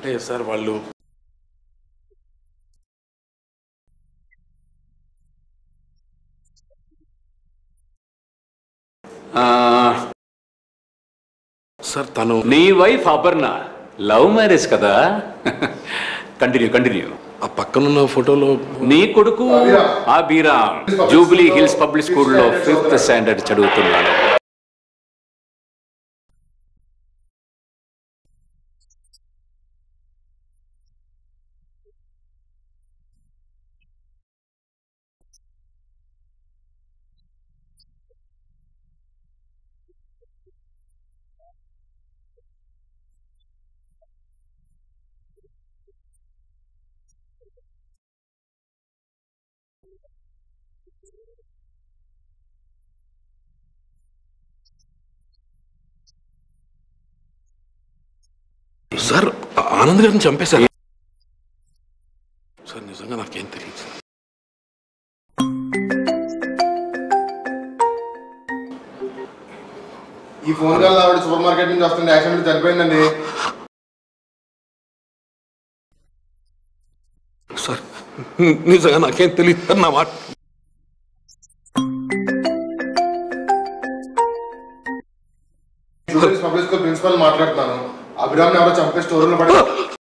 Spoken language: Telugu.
అంటే సార్ వాళ్ళు ఆ, సార్ తను నీ వైఫ్ అపర్ణ లవ్ మ్యారేజ్ కదా కంటిన్యూ కంటిన్యూ ఆ పక్కనున్న ఫోటోలో నీ కొడుకు ఆ బీరా జూబ్లీ హిల్స్ పబ్లిక్ స్కూల్లో ఫిఫ్త్ స్టాండర్డ్ చదువుతున్నాడు సార్ ఆ- ఆనంద్ గారిని చంపేశారు సార్ నిజంగా నాకేం తెలియదు సార్ ఈ ఫోన్ కాల్ ఆవిడ సూపర్ మార్కెట్ నుంచి వస్తుంది యాక్సిడెంట్ చనిపోయిందండి సార్ నిజంగా నాకేం తెలియదు సార్ నా మాట జూబ్లీస్ పబ్లిక్ స్కూల్ ప్రిన్సిపల్ మాట్లాడుతున్నాను అభిరామ్ ఎవరో చంపే స్టోరీలో పడి